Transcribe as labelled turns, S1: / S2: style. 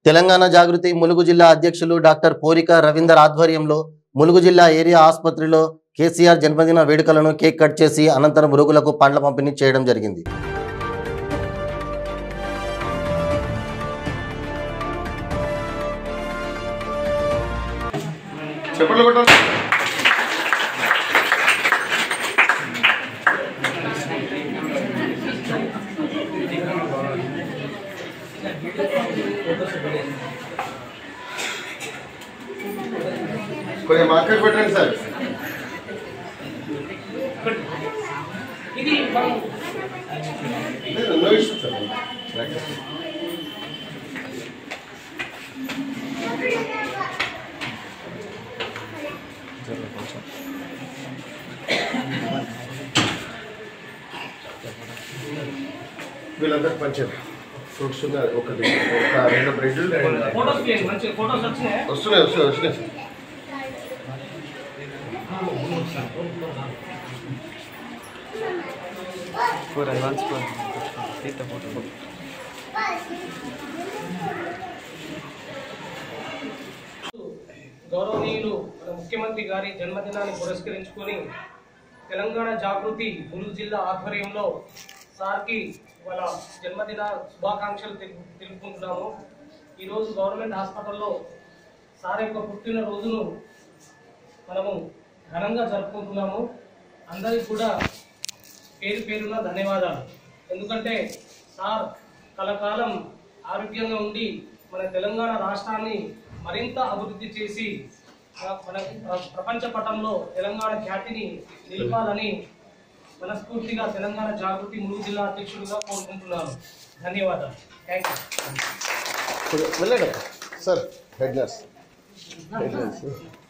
S1: తెలంగాణ జాగృతి ములుగు జిల్లా అధ్యక్షులు డాక్టర్ పోరిక రవీందర్ ఆధ్వర్యంలో ములుగు జిల్లా ఏరియా ఆసుపత్రిలో కేసీఆర్ జన్మదిన వేడుకలను కేక్ కట్ చేసి అనంతరం రోగులకు పండ్ల పంపిణీ చేయడం జరిగింది
S2: చెప్పండి కొట్టండి కొంచెం మార్కెట్ పెట్టండి సార్ లేదు, no issue, sir. వీళ్ళందరూ పంచారు ఫ్రూట్స్ ఉన్నాయి ఒకటి ఒక రెండు బ్రెడ్లు
S3: ఫోటోస్ తీయండి మంచి ఫోటోస్ వచ్చినాయి
S2: వస్తున్నాయి వస్తున్నాయి వస్తున్నాయి సార్
S4: ఫోర్ అడ్వాన్స్ ఫోర్ తీత ఫోటో
S3: గౌరవనీయులు మన ముఖ్యమంత్రి గారి జన్మదినాన్ని పురస్కరించుకొని తెలంగాణ జాగృతి ములుగు జిల్లా ఆధ్వర్యంలో సార్కి వాళ్ళ జన్మదిన శుభాకాంక్షలు తెలు- తెలుపుకుంటున్నాము ఈరోజు గవర్నమెంట్ హాస్పిటల్లో సార్ యొక్క పుట్టినరోజును మనము ఘనంగా జరుపుకుంటున్నాము అందరికి కూడా పేరు పేరున ధన్యవాదాలు ఎందుకంటే సార్ కలకాలం ఆరోగ్యంగా ఉండి మన తెలంగాణ రాష్ట్రాన్ని మరింత అభివృద్ధి చేసి ఆ, మన ప్ర- ప్రపంచ పటంలో తెలంగాణ ఖ్యాతిని నిలపాలని మనస్ఫూర్తిగా తెలంగాణ జాగృతి ములుగు జిల్లా అధ్యక్షుడిగా కోరుకుంటున్నాను ధన్యవాదాలు థ్యాంక్ యూ
S2: వెళ్ళండి sir head nurse head nurse